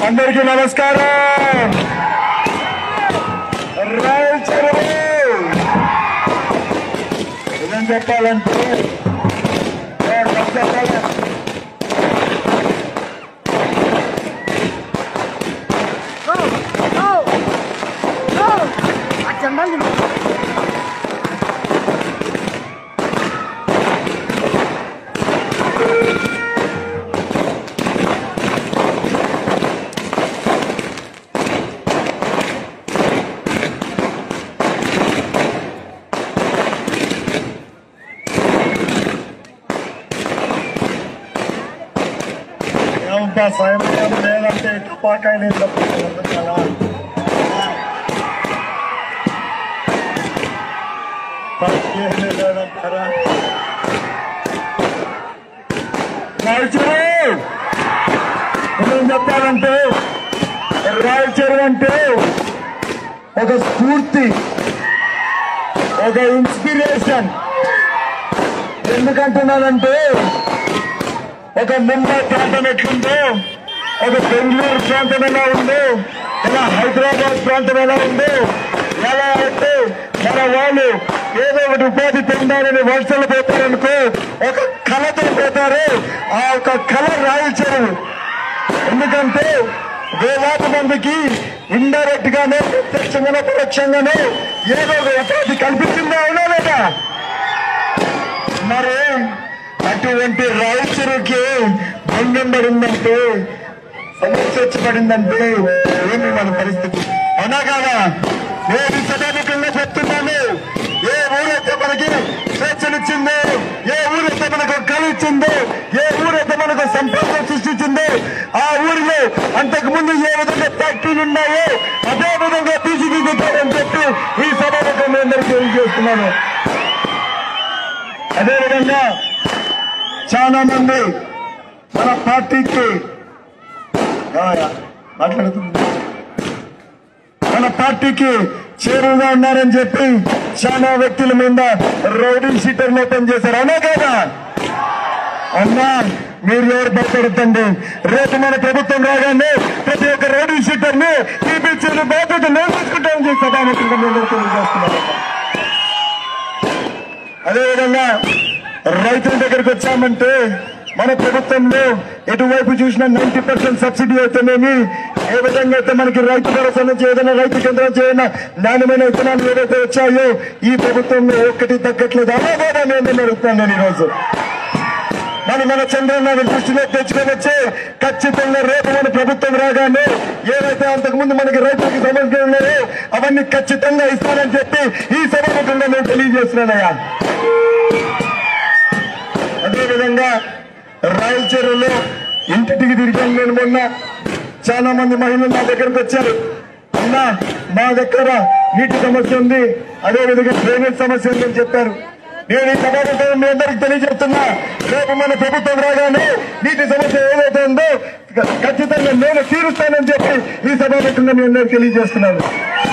అందరికీ నమస్కారం రాయల్ చెరువు ఏం చెప్పాలంటే ఏ, ఏం చెప్పాలి? ఏమంటా సాయం లేదంటే టపాకాయ నేను తప్పుతుంది కదా పక్కేమీ లేదంటారా రాయచూరు ఏం చెప్పాలంటే రాయచూరు అంటే ఒక స్ఫూర్తి ఒక ఇన్స్పిరేషన్ ఎందుకంటున్నానంటే ఒక ముంబై ప్రాంతం ఎట్లుందో ఒక బెంగళూరు ప్రాంతం ఎలా ఉందో ఇలా హైదరాబాద్ ప్రాంతం ఎలా ఉందో ఎలా అంటే మన వాళ్ళు ఏదో ఒకటి ఉపాధి పొందాలని వలసలు పోతారనుకో ఒక కళతో పోతారు ఆ ఒక కళ రాయించరు ఎందుకంటే వేలాది మందికి ఇండైరెక్ట్ గానే ప్రత్యక్షంగానో పరోక్షంగానో ఏదో ఒక ఉపాధి కల్పించిందా అవునా లేదా మరి అటువంటి రాయచూరుకి భంగం పడిందంటే సమస్య వచ్చి పడిందంటే ఏమి మన పరిస్థితి అవునా కాదా నేను సదానికంగా చెప్తున్నాను ఏ ఊరైతే మనకి స్వేచ్ఛనిచ్చిందో ఏ ఊరైతే మనకు కళ ఇచ్చిందో ఏ ఊరైతే మనకు సంపద సృష్టించిందో ఆ ఊరిలో అంతకు ముందు ఏ విధంగా ఫ్యాక్టరీలు ఉన్నాయో అదే విధంగా తీర్చిదిద్దుతారని చెప్పి ఈ సభకు మీ అందరికీ తెలియజేస్తున్నాను అదేవిధంగా చాలా మంది మన పార్టీకి ఎవరా? మాట్లాడుతుంది మన పార్టీకి చేరువుగా ఉన్నారని చెప్పి చాలా వ్యక్తుల మీద రౌడీ షీటర్ ఓపెన్ చేశారు అవునా కదా అన్నా మీరు ఎవరు భయపడతండి రేపు మన ప్రభుత్వం రాగానే ప్రతి ఒక్క రౌడీ షీటర్ ని తీపిచ్చిన బాధ్యత నేను తీసుకుంటామని చెప్పి సభాముఖంగా మేము తెలియజేస్తున్నాను అదేవిధంగా రైతుల దగ్గరికి వచ్చామంటే మన ప్రభుత్వంలో ఎటువైపు చూసినా నైన్టీ పర్సెంట్ సబ్సిడీ అయితేనేమి ఏ విధంగా అయితే మనకి రైతు భరోసా నుంచి ఏదైనా రైతు కేంద్రం చేయన నాణ్యమైన విత్తనాలు ఏదైతే వచ్చాయో ఈ ప్రభుత్వంలో ఒక్కటి తగ్గట్లేదు అలా కూడా నేను అడుగుతాను నేను ఈరోజు మరి మన చంద్రబాబు దృష్టిలో తెచ్చుకొని వచ్చి ఖచ్చితంగా రేపు మన ప్రభుత్వం రాగానే ఏవైతే అంతకుముందు మనకి రైతులకు సమస్యలు ఉన్నాయో అవన్నీ ఖచ్చితంగా ఇస్తానని చెప్పి ఈ సభాముఖంగా నేను తెలియజేస్తున్నానయ్యా అదేవిధంగా రాయలచీరలో ఇంటింటికి తిరిగాను నేను మొన్న చాలా మంది మహిళలు నా దగ్గరకు వచ్చారు అన్నా మా దగ్గర నీటి సమస్య ఉంది అదేవిధంగా డ్రైనేజ్ సమస్య ఉందని చెప్పారు నేను ఈ సభాముఖంగా మీ అందరికి తెలియజేస్తున్నా రేపు మన ప్రభుత్వం రాగానే నీటి సమస్య ఏదైతే ఉందో ఖచ్చితంగా నేను తీరుస్తానని చెప్పి ఈ సభాముఖంగా మీ అందరికి తెలియజేస్తున్నాను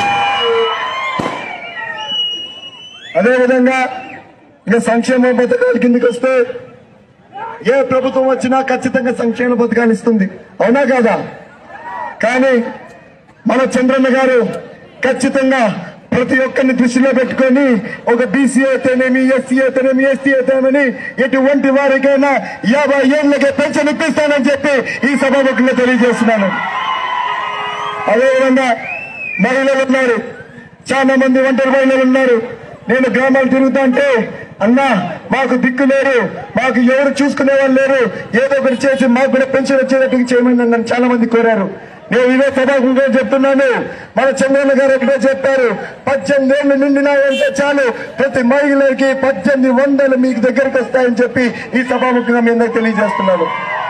అదేవిధంగా ఇక సంక్షేమ పథకాల కిందకి వస్తే ఏ ప్రభుత్వం వచ్చినా ఖచ్చితంగా సంక్షేమ పథకాలు ఇస్తుంది అవునా కాదా కానీ మన చంద్రన్న గారు ఖచ్చితంగా ప్రతి ఒక్కరిని దృష్టిలో పెట్టుకొని ఒక బీసీ అయితేనేమి ఎస్సీ అయితేనేమి ఎస్టీ అయితేనేమి ఎటువంటి వారికైనా యాభై ఏళ్ళకే పెన్షన్ ఇప్పిస్తానని చెప్పి ఈ సభాముఖంగా తెలియజేస్తున్నాను అదేవిధంగా మహిళలు ఉన్నారు చాలా మంది ఒంటరి మహిళలు ఉన్నారు నేను గ్రామాలు తిరుగుతా అంటే అన్నా మాకు దిక్కు లేరు మాకు ఎవరు చూసుకునే వాళ్ళు లేరు ఏదో ఒకటి చేసి మాకు కూడా పెన్షన్ వచ్చేటట్టుగా చేయమని నన్ను చాలా మంది కోరారు నేను ఇదే సభాముఖంగా చెప్తున్నాను మన చంద్రన్న గారు ఒకటే చెప్పారు పద్దెనిమిది ఏళ్ళు నిండినాయంటే చాలు ప్రతి మహిళకి పద్దెనిమిది వందలు మీకు దగ్గరకు వస్తాయని చెప్పి ఈ సభాముఖంగా మీ అందరికి తెలియజేస్తున్నాను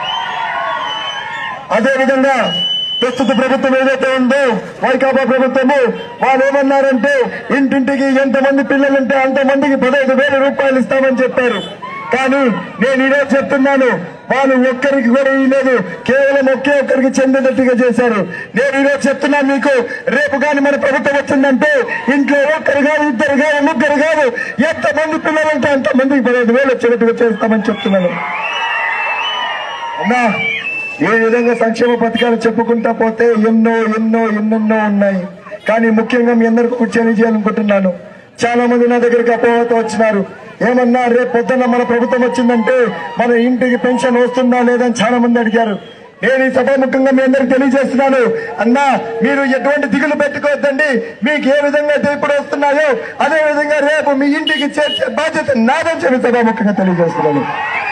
అదేవిధంగా ప్రస్తుత ప్రభుత్వం ఏదైతే ఉందో వైకాపా ప్రభుత్వము వాళ్ళు ఏమన్నారంటే ఇంటింటికి ఎంతమంది పిల్లలుంటే అంతమందికి పదహైదు వేల రూపాయలు ఇస్తామని చెప్పారు కానీ నేను ఇదే చెప్తున్నాను వాళ్ళు ఒక్కరికి కూడా ఇవ్వలేదు కేవలం ఒకే ఒక్కరికి చెందేటట్టుగా చేశారు నేను ఈరోజు చెప్తున్నాను మీకు రేపు కానీ మన ప్రభుత్వం వచ్చిందంటే ఇంట్లో ఒక్కరు కాదు ఇద్దరు కాదు ముగ్గురు కాదు ఎంతమంది పిల్లలు ఉంటే అంతమందికి పదహైదు వేలు వచ్చేటట్టుగా చేస్తామని చెప్తున్నాను అన్నా ఈ విధంగా సంక్షేమ పథకాలు చెప్పుకుంటా పోతే ఎన్నో ఎన్నో ఎన్నెన్నో ఉన్నాయి కానీ ముఖ్యంగా మీ అందరికి కూర్చొని చేయాలనుకుంటున్నాను చాలా మంది నా దగ్గరికి అపోహతో వచ్చినారు ఏమన్నా రేపు పొద్దున్న మన ప్రభుత్వం వచ్చిందంటే మన ఇంటికి పెన్షన్ వస్తుందా లేదని చాలా మంది అడిగారు నేను ఈ సభాముఖంగా మీ అందరికి తెలియజేస్తున్నాను అన్నా మీరు ఎటువంటి దిగులు పెట్టుకోవద్దండి మీకు ఏ విధంగా అయితే ఇప్పుడు వస్తున్నాయో అదే విధంగా రేపు మీ ఇంటికి చేర్చే బాధ్యత నాదని చెప్పి సభాముఖంగా తెలియజేస్తున్నాను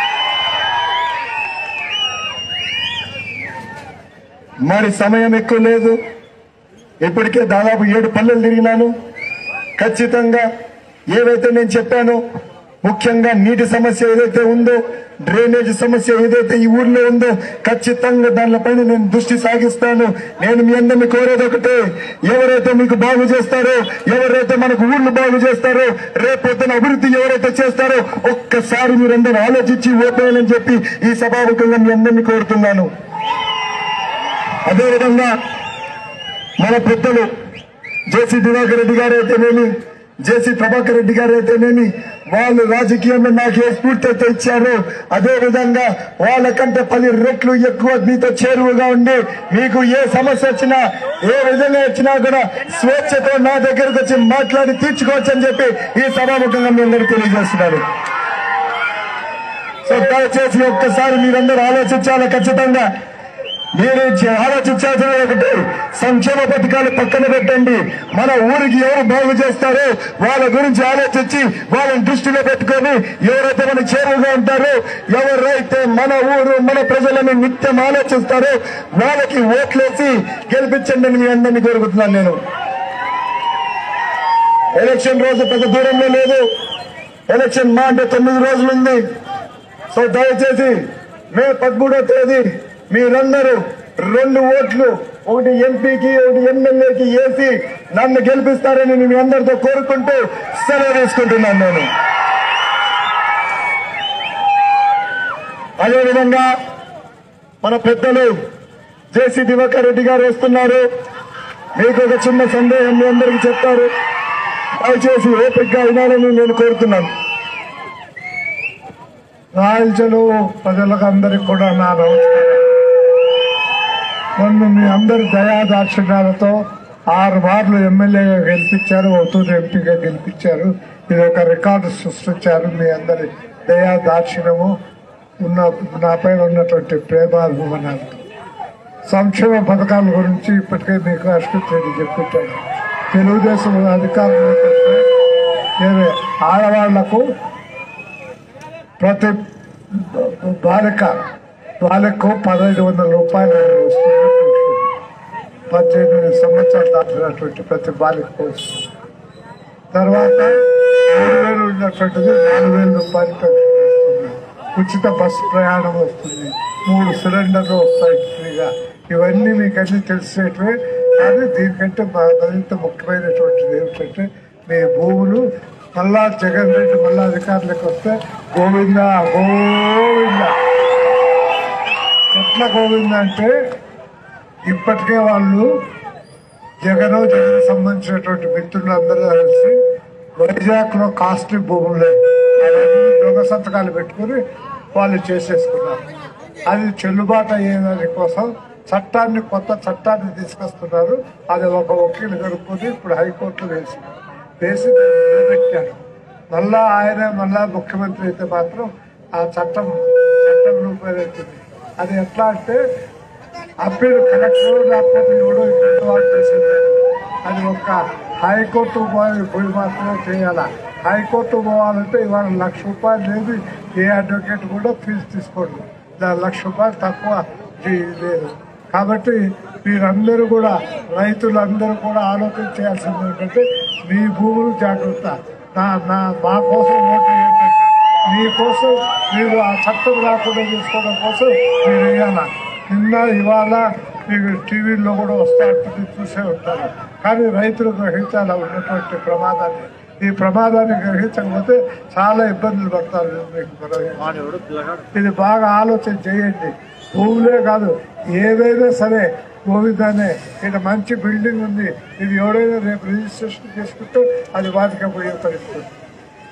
మరి సమయం ఎక్కువ లేదు ఇప్పటికే దాదాపు ఏడు పల్లెలు తిరిగినాను ఖచ్చితంగా ఏవైతే నేను చెప్పానో ముఖ్యంగా నీటి సమస్య ఏదైతే ఉందో డ్రైనేజ్ సమస్య ఏదైతే ఈ ఊర్లో ఉందో ఖచ్చితంగా దానిపైన నేను దృష్టి సాగిస్తాను నేను మీ అందరిని కోరేది ఒకటే ఎవరైతే మీకు బాగు చేస్తారో ఎవరైతే మనకు ఊర్లు బాగు చేస్తారో రేపొద్దున అభివృద్ధి ఎవరైతే చేస్తారో ఒక్కసారి మీరందరూ ఆలోచించి ఓపేయాలని చెప్పి ఈ సభాముఖంగా మీ అందరినీ కోరుతున్నాను అదేవిధంగా మన పెద్దలు జేసీ దివాకర్ రెడ్డి గారు అయితేనేమి జేసీ ప్రభాకర్ రెడ్డి గారు అయితేనేమి వాళ్ళు రాజకీయంలో నాకు ఏ స్ఫూర్తి అయితే ఇచ్చారో అదే విధంగా వాళ్ళకంటే పది రెట్లు ఎక్కువ మీతో చేరువగా ఉండి మీకు ఏ సమస్య వచ్చినా ఏ విధంగా వచ్చినా కూడా స్వేచ్ఛతో నా దగ్గరకు వచ్చి మాట్లాడి తీర్చుకోవచ్చు అని చెప్పి ఈ సభాముఖంగా మీ అందరికీ తెలియజేస్తున్నారు సో దయచేసి ఒక్కసారి మీరందరూ ఆలోచించాలి ఖచ్చితంగా మీరు చే- ఆలోచించాల్సిన ఒకటి సంక్షేమ పథకాలు పక్కన పెట్టండి మన ఊరికి ఎవరు బాగు చేస్తారో వాళ్ళ గురించి ఆలోచించి వాళ్ళని దృష్టిలో పెట్టుకొని ఎవరైతే మన చేరువుగా ఉంటారో ఎవరైతే మన ఊరు మన ప్రజలను నిత్యం ఆలోచిస్తారో వాళ్ళకి ఓట్లేసి గెలిపించండి అని మీ అందరినీ కోరుకుంటున్నాను నేను ఎలక్షన్ రోజు పెద్ద దూరంలో లేదు ఎలక్షన్ మా అంటే తొమ్మిది రోజులు ఉంది సో దయచేసి మే పదమూడో తేదీ మీరందరూ రెండు ఓట్లు ఒకటి ఎంపీకి ఒకటి ఎమ్మెల్యేకి వేసి నన్ను గెలిపిస్తారని మీ అందరితో కోరుకుంటూ సెలవు తీసుకుంటున్నాను నేను అదేవిధంగా మన పెద్దలు జేసీ దివాకర్ రెడ్డి గారు వస్తున్నారు మీకు ఒక చిన్న సందేహం మీ అందరికీ చెప్తారు దయచేసి ఓపికగా వినాలని నేను కోరుతున్నాను రాయలచెలు ప్రజలకు అందరికి కూడా నా నమస్కారం మొన్న మీ అందరి దయా దాక్షిణ్యాలతో ఆరు మార్లు ఎమ్మెల్యేగా గెలిపించారు ఒత్తూరు ఎంపీగా గెలిపించారు ఇది ఒక రికార్డు సృష్టించారు మీ అందరి దయా దాక్షిణ్యము ఉన్న నాపై ఉన్నటువంటి ప్రేమాభిమానాలు సంక్షేమ పథకాల గురించి ఇప్పటికే మీకు అశ్విత్ రెడ్డి చెప్పింటాడు తెలుగుదేశం అధికారంలోకి వస్తే ఏమి ఆడవాళ్లకు ప్రతి బాలిక బాలికకు పదహైదు వందల రూపాయలు వస్తుంది పద్దెనిమిది సంవత్సరాలు దాటినటువంటి ప్రతి బాలికకు వస్తుంది తర్వాత మూడు వేలు ఉన్నటువంటిది నాలుగు వేల రూపాయలు పెన్షన్ వస్తుంది ఉచిత బస్సు ప్రయాణం వస్తుంది మూడు సిలిండర్లు వస్తాయి ఫ్రీగా ఇవన్నీ మీకు అన్ని తెలిసేటివే కానీ దీనికంటే మా- మరింత ముఖ్యమైనటువంటిది ఏమిటంటే మీ భూములు మళ్ళా జగన్ రెడ్డి మళ్ళా అధికారులకు వస్తే గోవింద గోవింద ఎట్లా గోవింద అంటే ఇప్పటికే వాళ్ళు జగన్ జగన్ సంబంధించినటువంటి మిత్రులు అందరూ కలిసి వైజాగ్ లో కాస్ట్లీ భూములు అవన్నీ దొంగ సంతకాలు పెట్టుకుని వాళ్ళు చేసేసుకున్నారు అది చెల్లుబాటు అయ్యేదాని కోసం చట్టాన్ని కొత్త చట్టాన్ని తీసుకొస్తున్నారు అది ఒక వకీలు కనుక్కొని ఇప్పుడు హైకోర్టులో వేసి వేసి దాన్ని నిలబెట్టారు మళ్ళా ఆయన మళ్ళా ముఖ్యమంత్రి అయితే మాత్రం ఆ చట్టం చట్టం రూపాయలవుతుంది అది ఎట్లా అంటే అప్పీల్ కలెక్టర్ లేకపోతే ఎవడో ఇక్కడ వాళ్ళు చేసింది అది ఒక హైకోర్టు పోయి పోయి మాత్రమే చేయాల హైకోర్టు పోవాలంటే ఇవాళ లక్ష రూపాయలు లేదు ఏ అడ్వకేట్ కూడా ఫీజు తీసుకోండి దాని లక్ష రూపాయలు తక్కువ ఫీ లేదు కాబట్టి మీరందరూ కూడా రైతులందరూ కూడా ఆలోచన చేయాల్సింది ఏంటంటే మీ భూములు జాగ్రత్త నా నా మా కోసం ఓటు వేయండి మీకోసం మీరు ఆ చట్టం రాకుండా చూసుకోవడం కోసం మీరు వేయాల నిన్న ఇవాళ మీకు టీవీలో కూడా వస్తా ఉంటుంది చూసే ఉంటారు కానీ రైతులు గ్రహించాలి ఉన్నటువంటి ప్రమాదాన్ని ఈ ప్రమాదాన్ని గ్రహించకపోతే చాలా ఇబ్బందులు పడతారు మీకు మనవి. ఇది బాగా ఆలోచన చేయండి భూములే కాదు ఏదైనా సరే గోవిందానే ఇక్కడ మంచి బిల్డింగ్ ఉంది ఇది ఎవడైనా రేపు రిజిస్ట్రేషన్ చేసుకుంటే అది వాటికి ఉపయోగపడుతుంది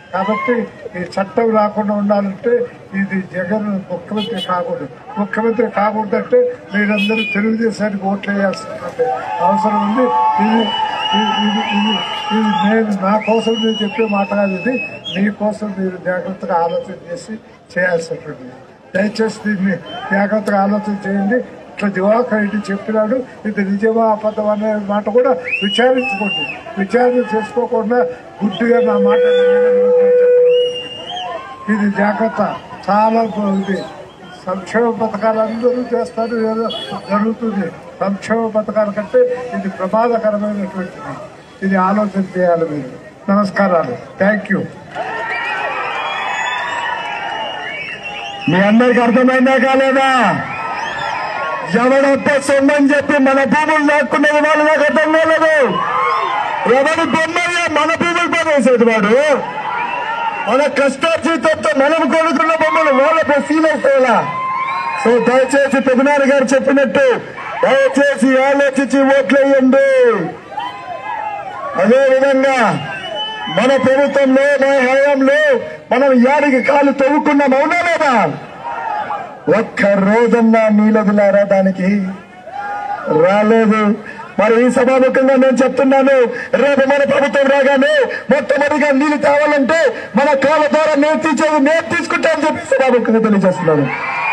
కాబట్టి ఈ చట్టం రాకుండా ఉండాలంటే ఇది జగన్ ముఖ్యమంత్రి కాకూడదు ముఖ్యమంత్రి కాకూడదంటే మీరందరూ తెలుగుదేశానికి ఓట్లు వేయాల్సినటువంటి అవసరం ఉంది ఇది ఇది ఇది- ఇది ఇది నేను నా కోసం నేను చెప్పే మాట కాదు ఇది మీకోసం మీరు జాగ్రత్తగా ఆలోచన చేసి చేయాల్సినటువంటిది దయచేసి దీన్ని జాగ్రత్తగా ఆలోచన చేయండి ఇట్లా దివాకర్ రెడ్డి చెప్పినాడు ఇది నిజమా అబద్ధం అనే మాట కూడా విచారించుకోండి విచారణ చేసుకోకుండా గుడ్డిగా నా మాట ఇది జాగ్రత్త చాలా ఇది సంక్షేమ పథకాలు అందరూ చేస్తారు ఏదో జరుగుతుంది సంక్షేమ పథకాల కంటే ఇది ప్రమాదకరమైనటువంటిది ఇది ఆలోచన చేయాలి మీరు నమస్కారాలు థ్యాంక్ యూ మీ అందరికి అర్థమైందా కాలేదా ఎవడొప్ప సొమ్మని చెప్పి మన భూములు లాక్కున్నది వాళ్ళు నాకు అర్థం కాలేదు ఎవరి బొమ్మయ్య మన భూములు పనిచేసేది వాడు మన కష్టార్జితంతో మనం కొనుక్కున్న బొమ్మలు వాళ్ళ సీలేసేలా సో దయచేసి పెదనాన్న గారు చెప్పినట్టు దయచేసి ఆలోచించి ఓట్లేయండి అదే విధంగా మన ప్రభుత్వంలో మన హయాంలో మనం యాడికి కాలు తవ్వుకున్నాం అవునా లేదా ఒక్క రోజన్నా నీళ్ళదిలారా దానికి రాలేదు మరి ఈ సభాముఖంగా నేను చెప్తున్నాను రేపు మన ప్రభుత్వం రాగానే మొట్టమొదటిగా నీళ్లు కావాలంటే మన కాళ్ళ ద్వారా నేను తీసేది నేను తీసుకుంటానని చెప్పి సభాముఖంగా తెలియజేస్తున్నాను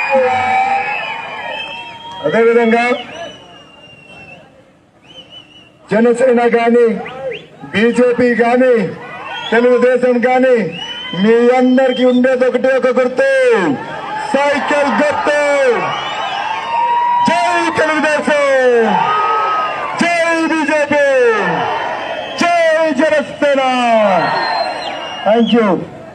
అదేవిధంగా జనసేన కానీ బీజేపీ కానీ తెలుగుదేశం కానీ మీ అందరికి ఉండేది ఒకటే ఒక గుర్తు సైకిల్ గుర్తు జై తెలుగుదేశం జై బీజేపీ జై జనసేన థ్యాంక్ యూ